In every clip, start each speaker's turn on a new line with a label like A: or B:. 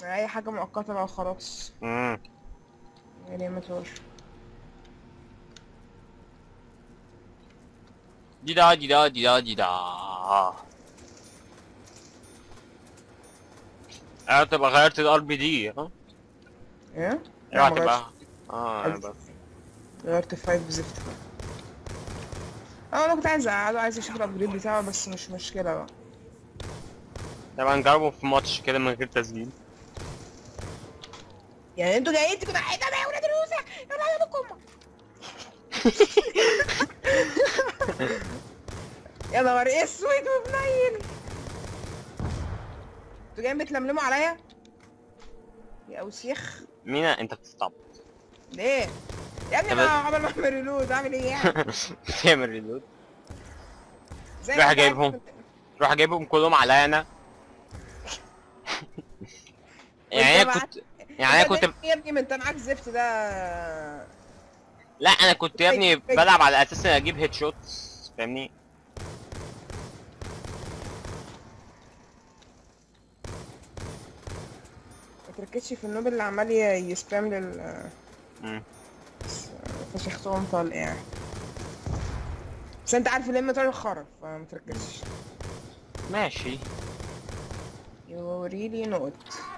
A: اي حاجة مؤقتة بقى وخلاص
B: امم
A: يعني متور
B: دي دا دي دا دي دا دي دا اه تبقى غيرت الار بي دي ها
A: ايه؟ لا،
B: اوعى
A: ما
B: تبقى اه
A: غيرتش.
B: بس
A: غيرت فايف بزفت اه انا كنت عايز اقعد عايز اشوف الابجريد بتاعه بس مش مشكلة بقى
B: نبقى نجربه في ماتش كده من غير تسجيل
A: يعني انتوا جايين تكونوا حيطة يا ولاد الوسع يلا يا لكم يا نهار اسود وبنيل انتوا جايين بتلملموا عليا يا اوسيخ
B: مين انت بتستعبط
A: ليه يا ابني
B: طب-
A: ما عمل ما اعمل ريلود اعمل ايه يعني
B: تعمل ريلود
A: زي
B: راح
A: ما انت
B: جايبهم.
A: عارف-
B: تروح جايبهم كلهم عليا انا يعني انا
A: وانت
B: كنت يعني انا
A: انت
B: كنت
A: ده- يا ابني ما انت معاك زفت ده
B: لا انا كنت يا ابني بلعب على اساس اني اجيب هيد شوتس فاهمني
A: ما تركزش في النوب اللي عمال ي- يسبام لل
B: مم.
A: فشختهم طلق يعني بس انت عارف الام طالع خرف فما تركزش
B: ماشي
A: يو ريلي نوت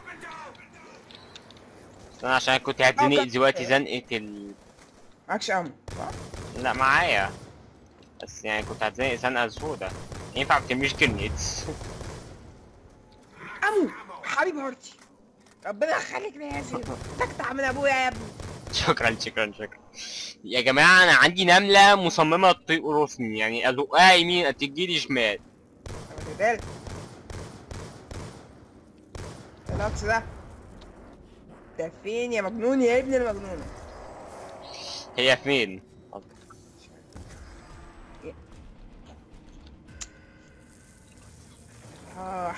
B: انا عشان كنت هتزنق
A: أوكي.
B: دلوقتي زنقة ال
A: معكش امو صح؟
B: لا معايا بس يعني كنت هتزنق زنقة سودا ينفع بترميش جرنيتس
A: امو حبيب هارتي ربنا يخليك لي يا ياسين تقطع من ابويا يا ابني
B: شكرا شكرا شكرا يا جماعة أنا عندي نملة مصممة تطيق راسني يعني أزقها يمين تجيلي شمال
A: انا بدالك الوقت ده ده فين يا مجنون يا ابن المجنونة
B: هي فين؟
A: اه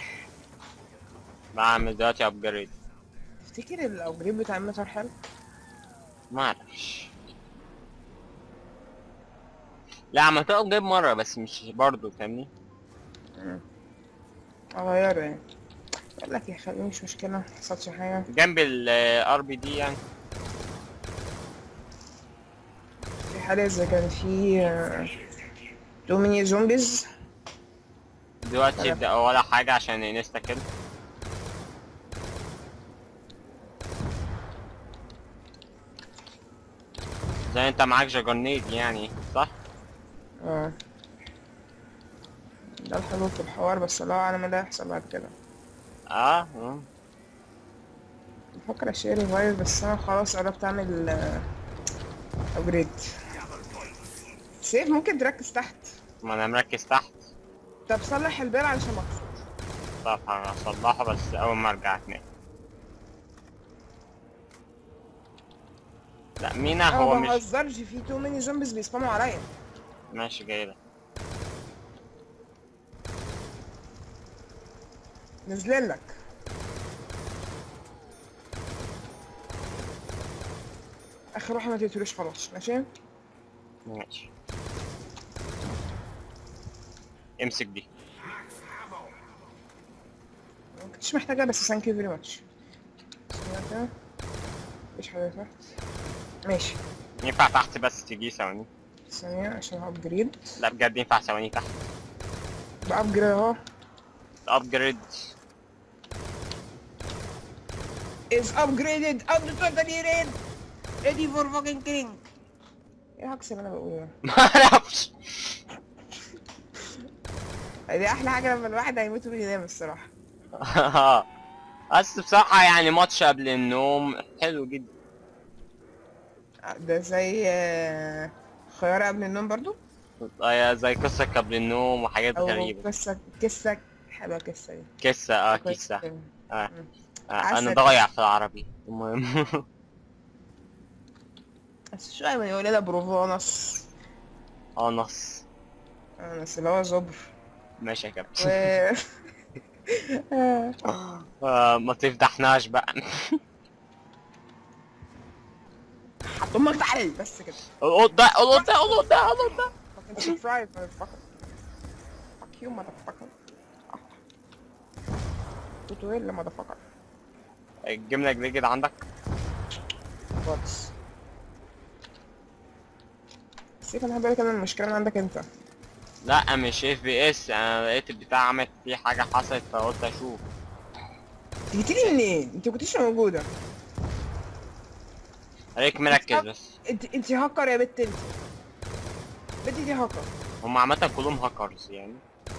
B: بعمل دلوقتي أبجريد
A: تفتكر الابجريد بتاع المتر حلو؟
B: معرفش لا عملتها أبجريد مرة بس مش برضه فاهمني؟
A: اغيره يعني اقول لك يا خليني مش مشكلة محصلش حاجة
B: جنب الار بي دي يعني
A: في حالة اذا كان في آه، تو ميني زومبيز
B: دلوقتي يبدأ ولا حاجة عشان انستا كده زي انت معاك جاجرنيد يعني صح؟
A: اه ده الحلو في الحوار بس الله اعلم ايه اللي هيحصل بعد كده
B: اه مم.
A: بفكر اشتري ريفايف بس انا خلاص قربت اعمل ابجريد سيف ممكن تركز تحت
B: ما انا مركز تحت
A: طب صلح البير علشان ما اخسر
B: طب هصلحه بس اول ما ارجع هناك لا مينا
A: انا
B: هو
A: ما
B: مش
A: بهزرش في تو ميني زومبيز بيسباموا عليا
B: ماشي جاي لك
A: نازلين لك اخر واحد ما تقتلوش خلاص ماشي
B: ماشي امسك دي
A: ما كنتش محتاجة بس ثانك يو فيري ماتش مفيش حاجة تحت ماشي
B: ينفع تحت بس تجي ثواني
A: ثانية عشان ابجريد
B: لا بجد ينفع ثواني تحت
A: بابجريد اهو
B: ابجريد
A: is upgraded up to totally red ready for fucking killing ايه الهكس اللي انا بقوله ده؟
B: ما اعرفش
A: دي احلى حاجة لما الواحد هيموت وينام الصراحة
B: بس بصراحة يعني ماتش قبل النوم حلو جدا
A: ده زي آه، خيار قبل النوم برضو
B: آه، زي قصة قبل النوم وحاجات
A: او
B: غريبة
A: قصة قصة حلوة قصة دي
B: كسة اه
A: كويس
B: كسة
A: كده.
B: آه.
A: مم.
B: آه.
A: عسل.
B: انا ضايع في العربي المهم
A: بس شوية من يقول ده بروفونس
B: اه نص
A: بس اللي هو زبر
B: ماشي يا
A: و
B: كابتن
A: آه.
B: آه ما تفضحناش بقى
A: حط امك تعالى بس كده
B: القط ده القط ده القط ده القط ده
A: fucking surprise motherfucker fuck you motherfucker توتو ايه motherfucker
B: الجملة جريجد عندك
A: خالص بس كان هبقى كمان المشكلة من عندك انت
B: لا مش اف بي اس انا لقيت البتاع عملت فيه حاجة حصلت فقلت اشوف
A: جيتي لي منين؟ انت كنتيش موجودة
B: عليك مركز بس
A: انت انت هاكر يا بت انت بنت دي هاكر
B: هم عامة كلهم هاكرز يعني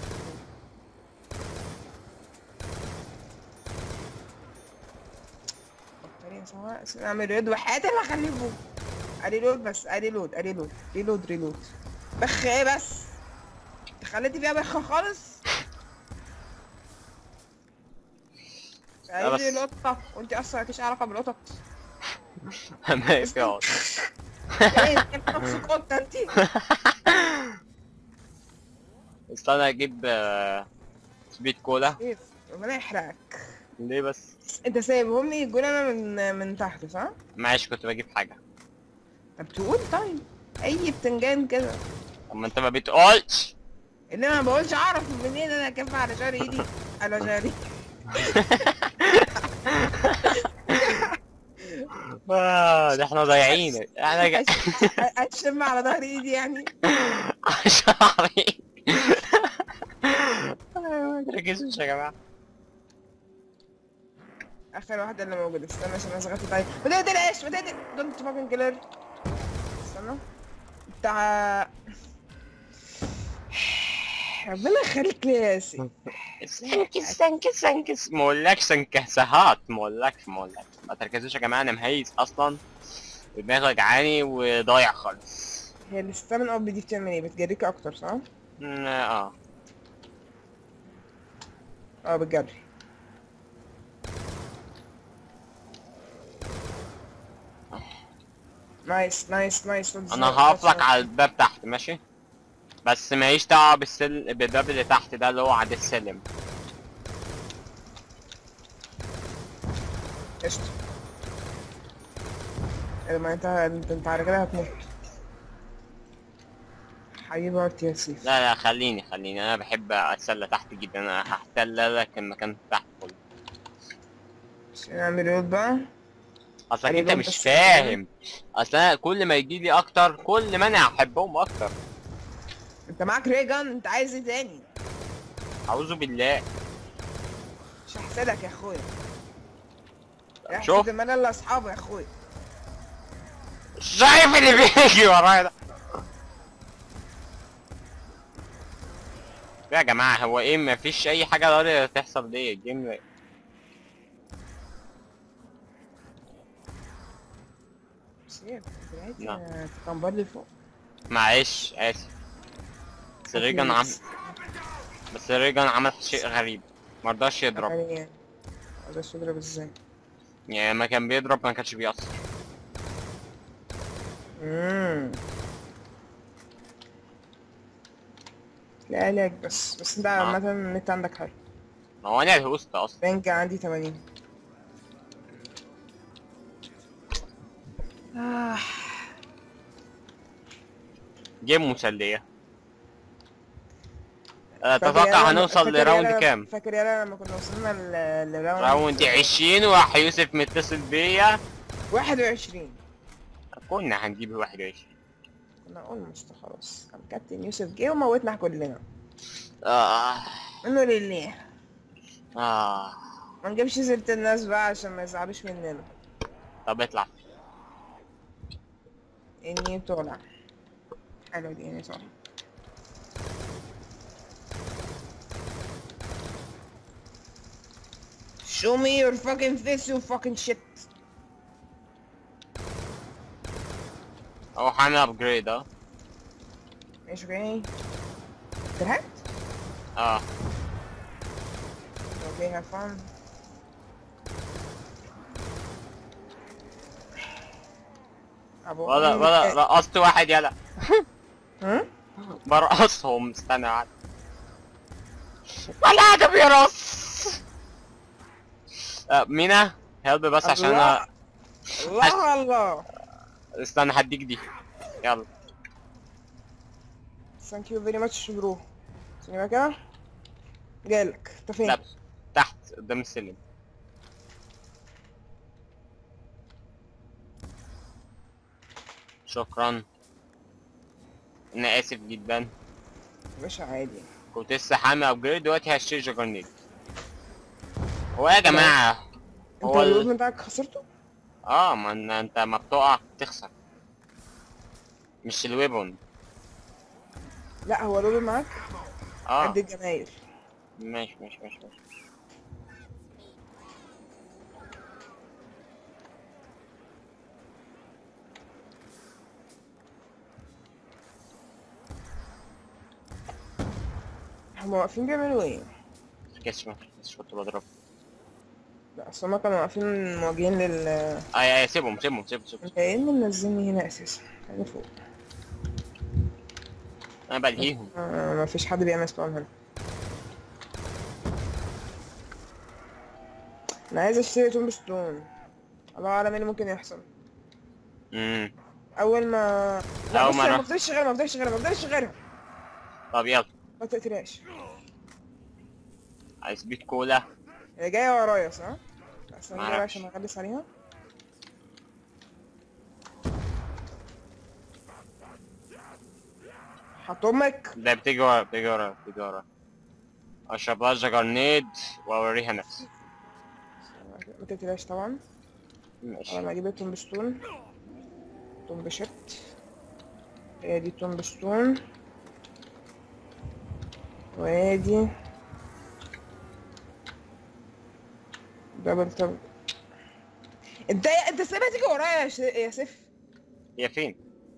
A: بطارية سواء اعمل ريلود وحياتي ما اخليه فوق ريلود بس ريلود ريلود ريلود ريلود بخ ايه بس انت خليتي فيها بخ خالص
B: لا بس.
A: عايزة القطة وانت اصلا مالكيش علاقة بالقطط
B: ما يقعد
A: ايه انت نفسك قطة انت
B: استنى اجيب آه، سبيد كولا
A: كيف ربنا يحرقك
B: ليه بس
A: انت سايبهم لي يجون انا من من تحت صح؟
B: معلش كنت بجيب حاجة
A: طب تقول طيب اي بتنجان كده
B: طب ما انت ما بتقولش
A: اللي انا ما بقولش اعرف منين انا كيف على شعر ايدي على شعري
B: آه، ده احنا ضايعين احنا جا...
A: اتشم على ظهر ايدي يعني
B: شعري ما تركزوش يا جماعة
A: اخر واحدة اللي موجودة استنى عشان انا شغلت طيب ما تقلقش ما تقلقش دونت فاكن كيلر استنى بتاع ربنا يخليك لي يا ياسين
B: سنكس سنكس سنكس ما اقولكش سنكسهات ما اقولكش ما اقولكش ما تركزوش يا جماعة انا مهيس اصلا ودماغي وجعاني وضايع خالص
A: هي الستامن اب دي بتعمل ايه بتجريك اكتر صح؟
B: م- اه
A: اه بتجري نايس نايس نايس
B: انا هقفلك على الباب تحت ماشي بس ماليش دعوة بالسل... بالباب اللي تحت ده اللي هو عند السلم
A: قشطة إيه ما انت انت انت على كده هتموت حبيبي يا سيف
B: لا لا خليني خليني انا بحب اتسلى تحت جدا انا هحتل لك المكان تحت كله
A: عشان نعمل ريود بقى
B: اصلك
A: يعني
B: انت
A: دول
B: مش
A: بس
B: فاهم اصل انا كل ما يجي لي اكتر كل ما انا احبهم اكتر
A: انت معاك ريجان انت عايز ايه تاني
B: اعوذ بالله
A: مش هحسدك يا اخويا يا
B: شوف.
A: شوف ما الا اصحابي يا اخويا
B: شايف اللي بيجي ورايا ده يا جماعة هو ايه مفيش اي حاجة راضية تحصل ليه الجيم
A: سيف
B: نعم.
A: تكمبر لي فوق
B: معلش اسف بس ريجان عم بس ريجان عمل شيء غريب مرضاش يضرب
A: يعني يعني بس يضرب ازاي
B: يعني لما كان بيضرب ما كانش بيأثر
A: امم لا علاج بس بس انت عامة النت عندك حلو
B: ما هو انا الهوست اصلا
A: رانك عندي 80 آه.
B: جيم مسلية أه،
A: فاكر
B: تتوقع
A: يالا-
B: هنوصل
A: فاكر
B: لراوند
A: يالا-
B: كام؟
A: فاكر يالا لما كنا وصلنا ل- لراوند
B: راوند 20 وراح يوسف متصل بيا
A: 21
B: كنا هنجيب 21
A: كنا اولموست خلاص كان كابتن يوسف جه وموتنا كلنا
B: آه
A: منه لله
B: آه
A: ما نجيبش سيرة الناس بقى عشان ما يزعلوش مننا
B: طب اطلع
A: اني بتولع حلوة دي اني طالع Show me your fucking face you fucking shit
B: اهو هعمل ابجريد اه
A: ماشي اوكي ترهقت؟
B: اه
A: اوكي have fun ابو
B: ولا ولا رقصت واحد يلا
A: ها؟
B: برقصهم استنى واحد ولا ده بيرقص آه، مينا هيلب بس عشان انا
A: الله الله
B: استنى هديك دي يلا
A: ثانك يو فيري ماتش برو ثانية بقى كده جايلك انت فين؟
B: لا تحت قدام السلم شكرا انا اسف جدا
A: مش عادي
B: كنت لسه حامي ابجريد دلوقتي هشتري جاجرنيت هو إيه يا جماعه
A: انت
B: هو ال-
A: الوزن بتاعك خسرته؟
B: اه ما إن انت ما بتقع بتخسر مش الويبون
A: لا هو الوزن معاك
B: اه
A: قد الجمايل
B: ماشي ماشي ماشي ماشي
A: هما واقفين بيعملوا ايه؟
B: مفكسش مفكسش كنت بضرب
A: لا اصل هما كانوا واقفين مواجهين لل
B: اه يا سيبهم سيبهم سيبهم سيبهم
A: انت ايه اللي منزلني هنا اساسا؟ انا فوق
B: انا بلهيهم
A: آه ما فيش حد بيعمل سبام هنا انا عايز اشتري توم ستون الله اعلم ايه اللي ممكن يحصل
B: امم
A: اول ما لا
B: أول
A: بص
B: ما
A: أنا
B: أروح.
A: ما اقدرش غيرها ما اقدرش غيرها ما اقدرش غيرها
B: طب يلا
A: ما تقتلهاش
B: عايز بيت كولا
A: هي جايه ورايا صح؟ لا استنى كده
B: معرفش.
A: عشان اغلس عليها هطمك
B: ده بتيجي ورا بتيجي ورا بتيجي ورا اشرب لها جاجرنيد واوريها نفسي
A: ما تقتلهاش طبعا
B: ماشي
A: اول ما اجيب التومبستون تومبشت هي دي تومبستون وادي دبل توب انت انت سايبها تيجي ورايا يا, ش... يا سيف
B: هي فين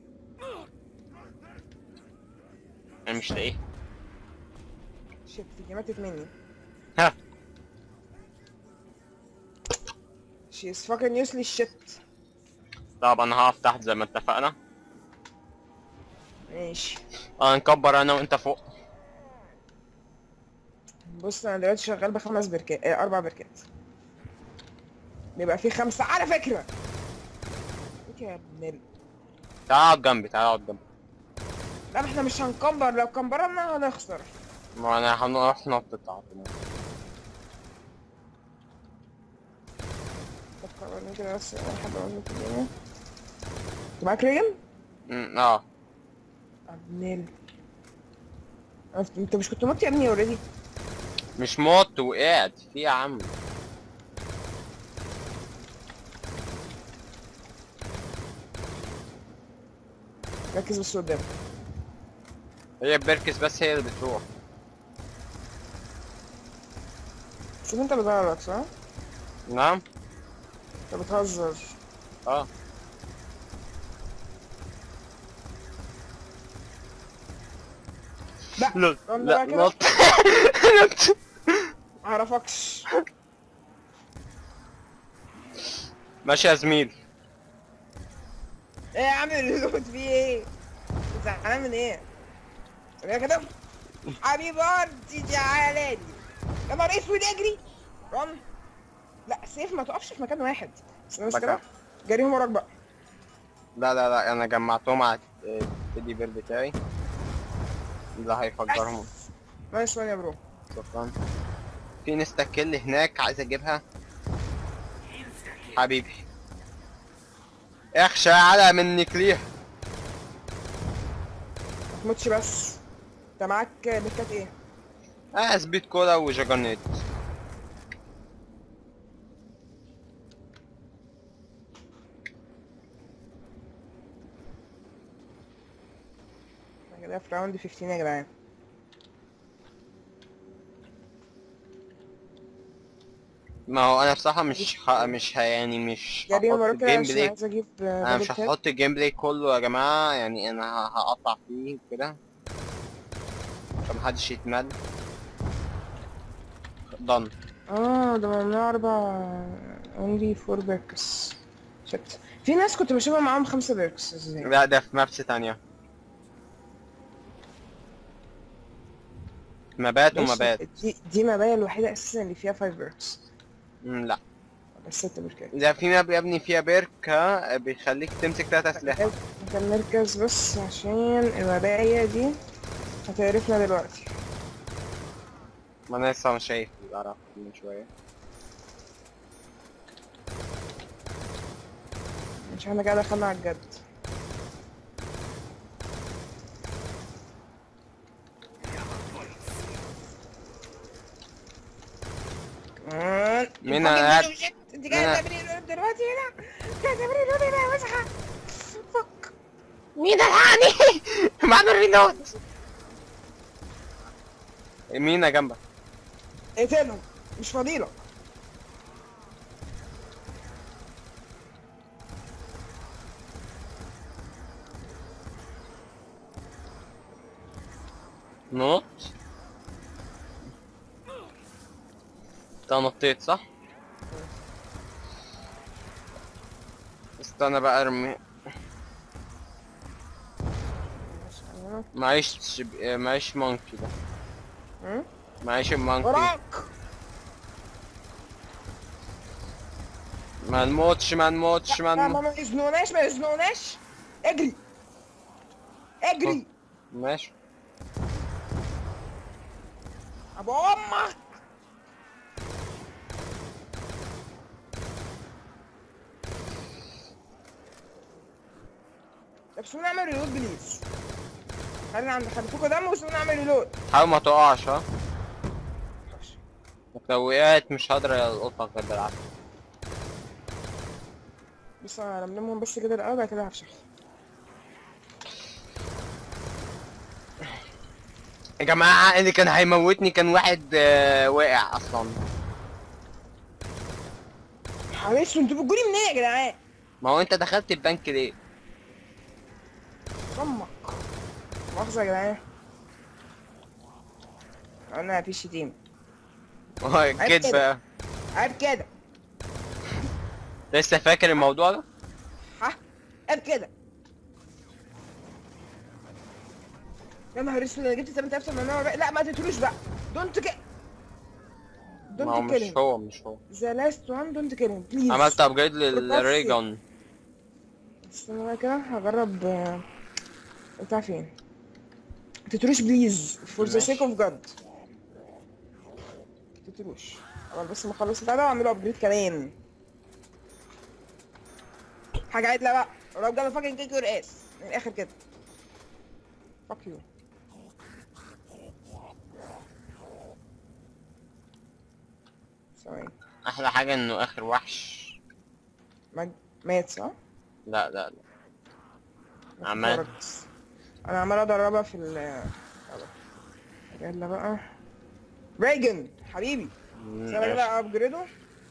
B: انا مش لاقيه
A: شت دي ماتت مني
B: ها
A: She is fucking useless shit
B: طب انا هقف تحت زي ما اتفقنا
A: ماشي
B: انا نكبر انا وانت فوق
A: بص انا دلوقتي شغال بخمس بركات اه اربع بركات بيبقى في خمسة على فكرة إيه يا ابن ال...
B: تعال اقعد جنبي تعال اقعد جنبي
A: لا ما احنا مش هنكبر لو كبرنا هنخسر
B: ما انا هنروح نط تحت
A: فكر وريني كده بس انا حابة اقول لك الدنيا انت معاك ريجن؟
B: أمم، اه
A: ابن ال... أنت- انت مش كنت مت يا ابني اوريدي
B: مش موت وقعت في يا عم
A: ركز بس قدامك
B: هي بيركس بس هي اللي بتروح
A: شوف انت بتغلط صح؟
B: نعم
A: انت بتهزر
B: اه
A: لا
B: لا
A: رن
B: لا
A: بقى كده.
B: نط نط
A: معرفكش
B: ماشي يا زميل
A: ايه يا عم اللوت فيه ايه؟ زعلان من ايه؟ يا كده حبيب ارضي جعلاني يا نهار اسود اجري رن لا سيف ما تقفش في مكان واحد استنى بس كده
B: بكا.
A: جريهم وراك بقى
B: لا لا لا انا جمعتهم على التeddy بير بتاعي ده هيفجرهم
A: نايس وان يا برو
B: شكرا في نستا كيل هناك عايز اجيبها حبيبي اخشى على منك ليه
A: ما تموتش بس انت معاك بكات ايه؟
B: اه سبيد كولا وجاجرنيت
A: احنا كده في راوند 15 يا جدعان
B: ما هو انا بصراحة مش ح... مش ه... يعني مش
A: جريهم
B: هحط
A: وراك كده
B: الجيم
A: عشان
B: بلاي
A: عايز اجيب
B: انا
A: دبل
B: مش
A: كات
B: هحط الجيم بلاي كله يا جماعة يعني انا ه- هقطع فيه كده فمحدش يتمل ضن
A: اه ده ممنوع اربع only four بيركس شت في ناس كنت بشوفها معاهم خمسة بيركس ازاي
B: لا ده في مابس تانية مبات
A: ماشي،
B: ومبات
A: دي دي مبايا الوحيدة اساسا اللي فيها 5 بيركس
B: مم، لا
A: بس ست بيركات
B: ده في ماب يا ابني فيها بيركة بيخليك تمسك تلات أسلحة
A: انت نركز بس عشان المبايا دي هتعرفنا دلوقتي
B: ما انا لسه مش شايف بعرف من شوية
A: مش احنا كده دخلنا على الجد
B: مين
A: fucking
B: قاعد-
A: little shit. انت جاي
B: مين-
A: تعملي لون دلوقتي هنا جاي تعملي لون هنا وسخه فك
B: مين الحقني معنا رينود مين جنبك
A: اقتلهم مش فضيلة
B: نط انت نطيت صح؟ استنى بقى ارمي معيش شب... معيش مونكي ده
A: هم؟
B: معيش المونكي
A: وراك
B: ما نموتش ما نموتش ما
A: لا ما
B: نموتش
A: ما يزنوناش ما يزنوناش اجري اجري
B: ماشي
A: ابو امك طب سيبوني اعمل ريلود بليز خلينا عند خلفوكوا دم وسيبوني اعمل ريلود
B: حاول ما تقعش ها لو وقعت مش هقدر القطك غير بالعافية
A: بس انا لملمهم بس كده الاول بعد كده هفشخ
B: يا جماعة اللي كان هيموتني كان واحد آه، واقع اصلا
A: معلش انتوا بتجولي منين يا جدعان؟
B: ما هو انت دخلت البنك ليه؟
A: امك مؤاخذة يا جدعان انا مفيش شتيمة
B: هو
A: كده.
B: كده
A: قاعد كده
B: لسه فاكر الموضوع ده؟
A: ها قاعد كده يا نهار اسود انا جبت 8000 800 بقى لا ما تقتلوش بقى دونت كي
B: ما هو
A: دونت
B: مش
A: كيل
B: هو مش هو
A: ذا لاست وان دونت كيل بليز
B: عملت ابجريد للريجون
A: استنى بقى كده هجرب آه، بتاع فين ما تقتلوش بليز فور ذا
B: ماشي.
A: سيك اوف جاد ما تقتلوش اول بس ما اخلص بتاع ده واعمله ابجريد كمان حاجه عدله بقى لو جاب فاكين كيك يور اس من الاخر كده فاك يو ثواني
B: احلى حاجة انه اخر وحش
A: ما- مات صح؟
B: لا لا لا
A: ما
B: عمال.
A: تتفرجش. انا عمال ادربها في ال يلا بقى ريجن حبيبي سنة كده ابجريده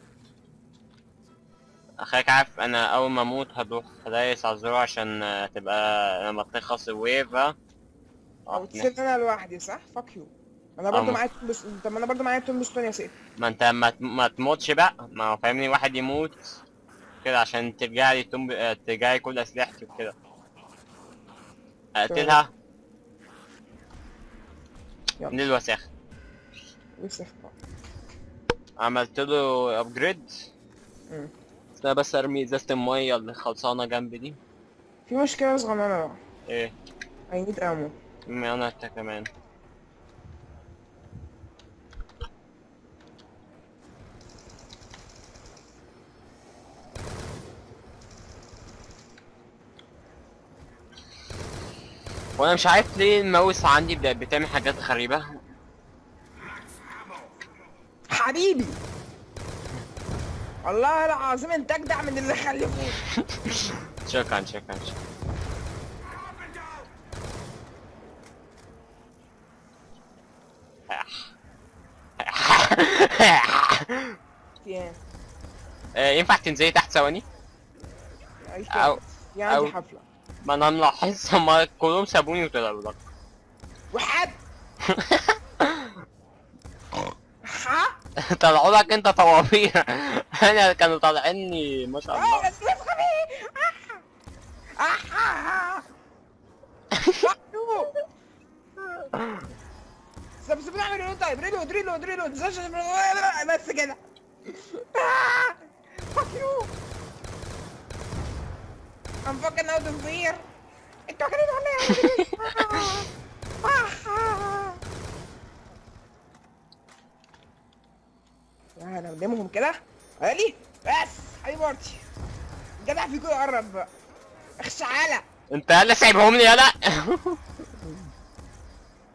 B: اخاك عارف انا اول ما اموت هروح دايس على الزرار عشان آه، تبقى لما تخلص الويف ها
A: او تسيب انا لوحدي صح؟ فاك يو انا برضه
B: أم.
A: معايا بس طب ما انا برضه معايا توم بستون يا سيف
B: ما انت ما, ت- ما تموتش بقى ما هو فاهمني واحد يموت كده عشان ترجع لي تم... آه، ترجع لي كل اسلحتي وكده اقتلها
A: يلا.
B: من الوساخ
A: وسخ بقى
B: عملت له ابجريد
A: مم.
B: ده بس ارمي ازازة المية اللي خلصانة جنبي دي
A: في مشكلة صغننة بقى
B: ايه
A: I need ammo
B: ما انا انت كمان وانا مش عارف ليه الماوس عندي بت- بتعمل حاجات غريبة
A: حبيبي والله العظيم انت اجدع من اللي خلفوك
B: شكرا شكرا شكرا
A: في ايه؟
B: آه، ينفع تنزلي تحت ثواني؟
A: أي
B: أو-
A: كده. في عندي
B: أو-
A: حفلة
B: ما انا ملاحظ هما كلهم سابوني وطلعوا لك
A: وحد ها؟
B: طلعوا لك انت طوابير انا كانوا طالعيني ما شاء الله
A: اه بس نفخة بيه احا طب سيبوني اعمل ريلود طيب ريلود ريلود ريلود بس كده فاك يو I'm fucking out of here انتوا واخدين ولا ايه يا انا قدامهم كده علي بس حبيبي ارتي جدع فيكم يقرب بقى اخش على
B: انت يلا سايبهم لي يلا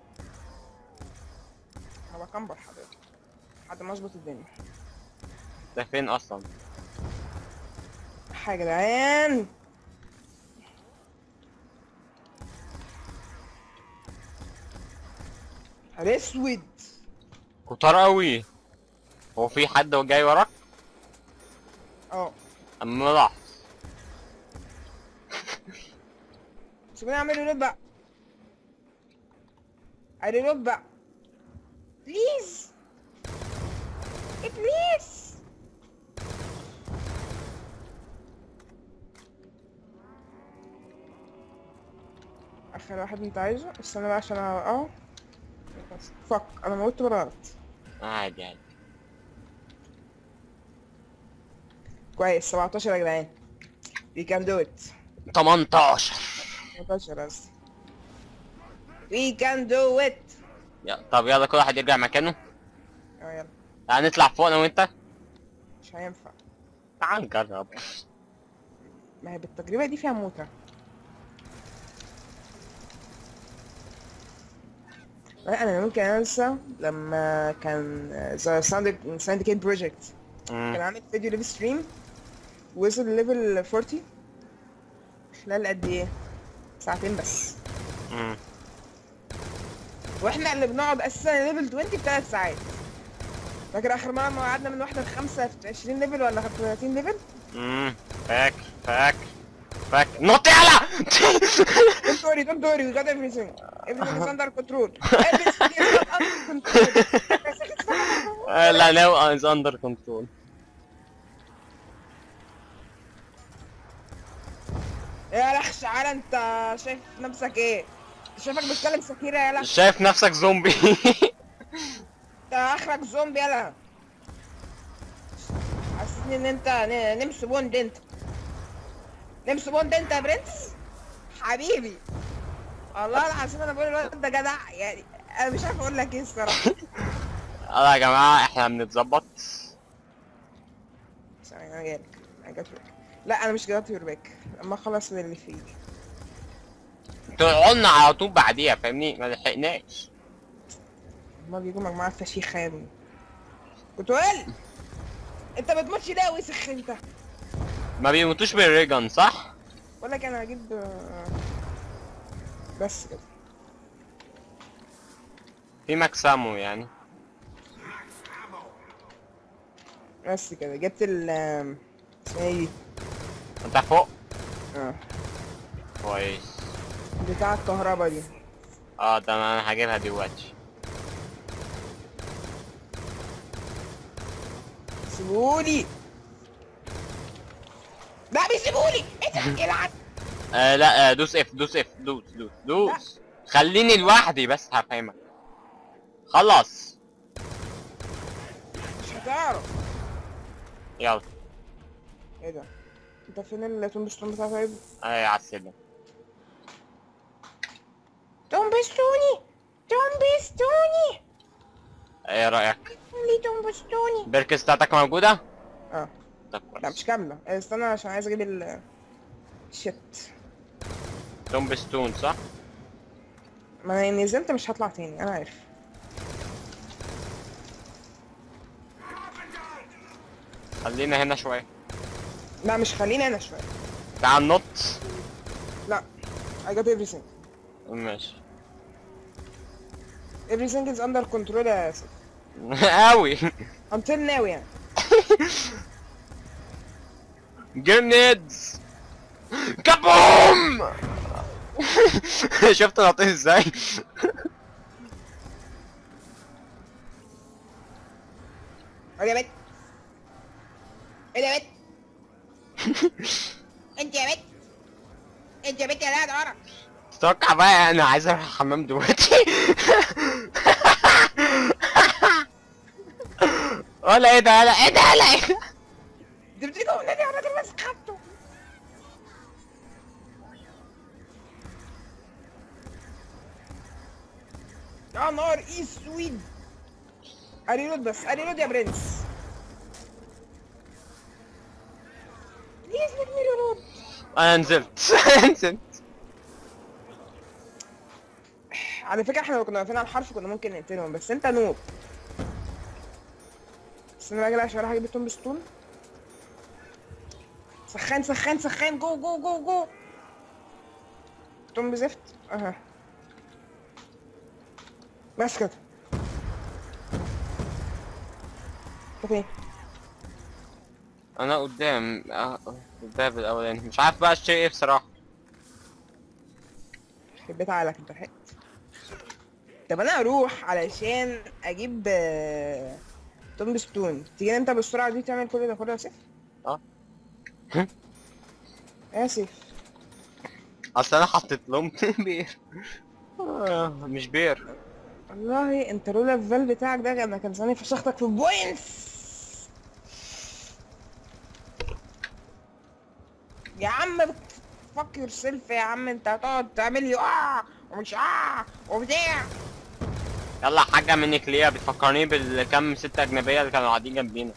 A: انا بكمبر حضرتك لحد ما اظبط الدنيا
B: ده فين اصلا
A: حاجة جدعان نهار اسود
B: كتار قوي هو في حد جاي وراك
A: اه
B: اما لاحظ
A: سيبوني اعمل ريلود بقى ريلود بقى بليز بليز اخر واحد انت عايزه استنى بقى عشان اه بس فك انا موتت بالغلط
B: عادي عادي
A: كويس 17 يا جدعان we can do it
B: 18
A: 18 قصدي we can do it
B: يا- طب يلا كل واحد يرجع مكانه
A: اه يلا
B: تعال نطلع فوق انا وانت
A: مش هينفع
B: تعال نجرب
A: ما هي بالتجربة دي فيها موتة لا انا ممكن انسى لما كان ذا سانديكيت بروجكت كان
B: مم.
A: عامل فيديو ليف ستريم وصل ليفل 40 خلال قد ايه ساعتين بس
B: مم.
A: واحنا اللي بنقعد اساسا ليفل 20 بثلاث ساعات فاكر اخر مره ما قعدنا من واحده لخمسه في 20 ليفل ولا في 30 ليفل
B: مم. فاكر فاكر فاكر نط يلا
A: Don't worry, don't worry, we got everything. Everything is under control. Everything is not under control.
B: آه، لا نو از اندر كنترول
A: يا لخ شعار انت شايف نفسك ايه؟ شايفك بتكلم سكيرة يا لخ
B: شايف نفسك زومبي
A: انت اخرك زومبي يلا حاسسني ان انت ن- نمس بوند انت نمس بوند انت يا برنس حبيبي والله العظيم انا بقول الواد ده جدع يعني انا مش عارف اقول لك ايه الصراحه
B: يلا يا جماعه احنا بنتظبط
A: ثانية انا جايلك I got your back. لا انا مش جات يور باك اما اخلص من اللي في ايدي
B: طلعنا على طول بعديها فاهمني ما لحقناش
A: هما بيجوا مجموعة فشيخة يا ابني كنت قول انت بتموتش ليه يا وسخ انت
B: ما بيموتوش بالريجن صح
A: بقول لك انا هجيب آه، بس كده
B: في مكسامو يعني
A: بس كده جبت ال آم، اسمها ايه دي؟
B: انت فوق
A: اه
B: كويس
A: بتاع الكهرباء دي
B: اه ده انا هجيبها دلوقتي
A: سيبولي لا بيسيبولي انت يلعب
B: آه لا آه دوس اف دوس اف دوس دوس دوس خليني لوحدي بس هفهمك خلص
A: مش هتعرف
B: يلا
A: ايه ده انت فين التومبستون بتاع طيب
B: اي على السلم
A: تومبستوني تومبستوني
B: ايه رايك
A: لي تومبستوني
B: البركس بتاعتك موجوده
A: اه
B: طب
A: لا
B: كويس
A: مش كاملة استنى عشان عايز اجيب ال شيت
B: توم بستون صح
A: ما انا نزلت مش هطلع تاني انا عارف
B: خلينا هنا شويه
A: لا مش خليني انا شوية
B: تعال نط
A: لا I got everything
B: ماشي
A: everything is under control يا ياسر
B: قوي
A: until now يعني
B: جرنيدز كابوم شفت نطيت ازاي
A: ايه يا بت ايه يا بت انت يا بت انت يا بت يا لا ورا
B: تتوقع بقى انا عايز اروح الحمام دلوقتي ولا ايه ده لا ايه ده لا ايه ده
A: انت بتيجي من نادي على الراجل بس خدته يا نهار اسود اريلود بس اريلود يا برنس بليز ليت مي ريلود
B: انا نزلت نزلت
A: على فكرة احنا لو كنا واقفين على الحرف كنا ممكن نقتلهم بس انت نوب استنى بقى كده عشان اروح اجيب التوم بستون سخان سخان سخان جو جو جو جو توم بزفت اها بس كده اوكي
B: انا قدام آه، الباب الاولاني مش عارف بقى اشتري ايه بصراحه
A: البيت عقلك انت لحقت طب انا اروح علشان اجيب آه، توم بستون تيجي انت بالسرعه دي تعمل كل ده كله يا سيف
B: اه. هم؟
A: يا سيف
B: اصل انا حطيت لهم بير آه، مش بير
A: والله انت لولا الفال بتاعك ده انا كان زماني فشختك في بوينتس يا عم فك يور سيلف يا عم انت هتقعد تعمل لي اه ومش اه وبتاع
B: يلا حاجه منك ليها بتفكرني بالكم ست اجنبيه اللي كانوا قاعدين جنبينا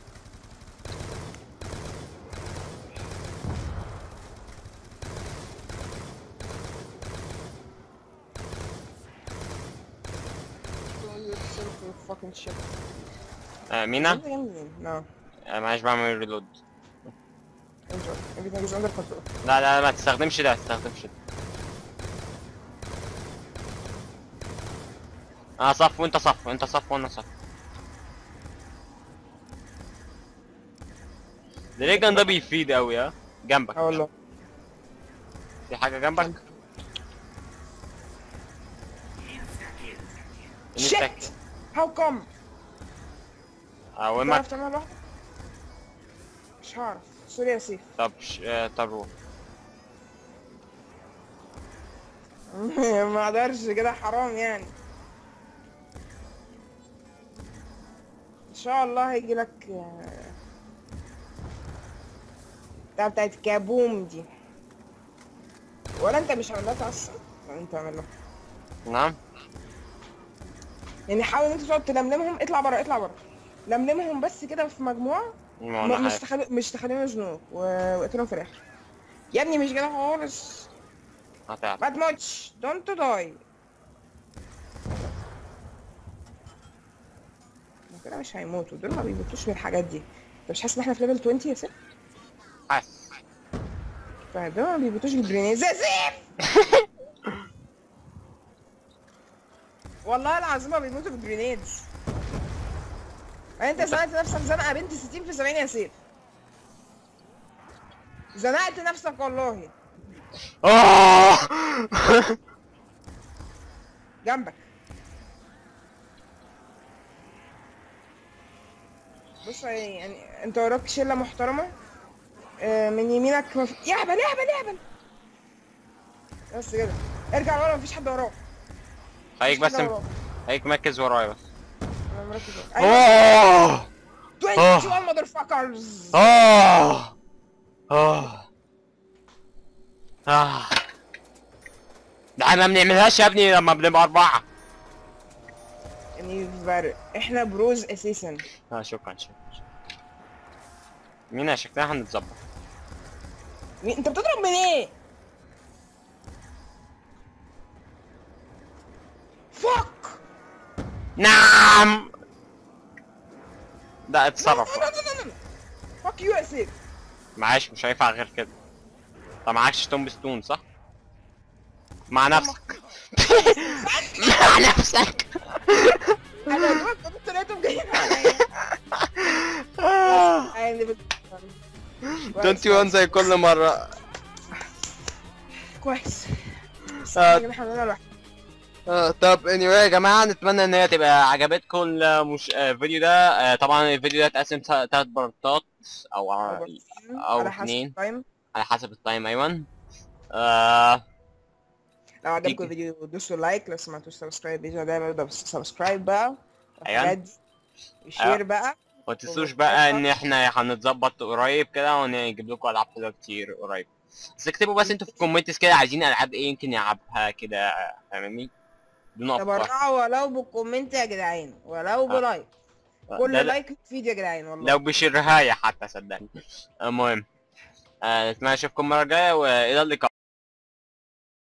A: your self you fucking shit
B: آه مينا
A: No,
B: آه معلش بعمل ريلود
A: enjoy. Everything is under control.
B: لا لا ما تستخدمش ده تستخدمش ده انا صف وانت صف وانت صف وانا صف الريجن ده بيفيد اوي ها جنبك
A: اه والله
B: في حاجه جنبك
A: shit how come
B: اوامك
A: تعرف تعمل لوحدك مش هعرف سوري يا سيف
B: طب ش... آه، طب روح
A: ما اقدرش كده حرام يعني ان شاء الله هيجي لك بتاع بتاعت كابوم دي ولا انت مش عملتها اصلا ولا انت عملها
B: نعم
A: يعني حاول انت تقعد تلملمهم اطلع بره اطلع بره لملمهم بس كده في مجموعه
B: ما
A: م-
B: انا
A: مش
B: عارف
A: تخلي مش تخليهم يزنوك و- واقتلهم في الاخر يا ابني مش كده خالص
B: هتعرف
A: ما تموتش دونت داي كده مش هيموتوا دول ما بيموتوش من الحاجات دي انت مش حاسس ان احنا في ليفل 20 يا سيف
B: حاسس
A: فدول ما بيموتوش بالجرينيد زي سيف والله العظيم ما بيموتوا بالجرينيدز انت زنقت نفسك زنقه بنت 60 في 70 يا سيف زنقت نفسك والله
B: آه!
A: جنبك بص يعني انت وراك شله محترمه آه، من يمينك مف... يهبل يهبل يهبل بس كده ارجع ورا مفيش حد وراك
B: خليك
A: مفيش
B: بس
A: حد
B: م-
A: وراك.
B: خليك مركز ورايا بس
A: انا مركز وراك. ايوه
B: اوه
A: 21 ماذر فاكرز
B: اه اه اه ده احنا ما بنعملهاش يا ابني لما بنبقى اربعه
A: يعني فرق احنا بروز اساسا
B: اه شكرا شكرا شكرا. مينا شكلها هنتظبط
A: مين- انت بتضرب من ايه؟ فك
B: نعم لا اتصرف بقى.
A: فك يو اس اف
B: معاش مش هينفع غير كده طب معكش توم ستون صح؟ مع نفسك مع نفسك
A: انا يا دوبك كنت لقيتهم جايين عليا يعني بت-
B: دونت يو زي كل مرة
A: كويس بس
B: آه.
A: إحنا احنا عملنا لوحدنا.
B: آه، طب anyway يا جماعة نتمنى ان هي تبقى عجبتكم المش... آه، الفيديو ده آه، طبعا الفيديو ده اتقسم تا- تلات بارتات او ع- أو
A: على حسب
B: اتنين.
A: التايم
B: على حسب التايم ايوه آه
A: لو عجبكم
B: تيجي.
A: الفيديو دوسوا لايك لو سمعتوش سبسكرايب بيجي ده برضه بس سبسكرايب بقى
B: أيوة.
A: الحاجات دي. وشير بقى
B: ما تنسوش بقى ان احنا هنتظبط قريب كده ونجيب لكم العاب حلوه كتير قريب بس اكتبوا بس انتوا في الكومنتس كده عايزين العاب ايه يمكن نلعبها كده فاهمني بدون افكار
A: تبرعوا ولو بالكومنت يا جدعان ولو بلايك كل
B: ده- ده-
A: لايك مفيد يا جدعان والله
B: لو بشرهاية حتى صدقني المهم آه نتمنى اشوفكم المره الجايه والى اللقاء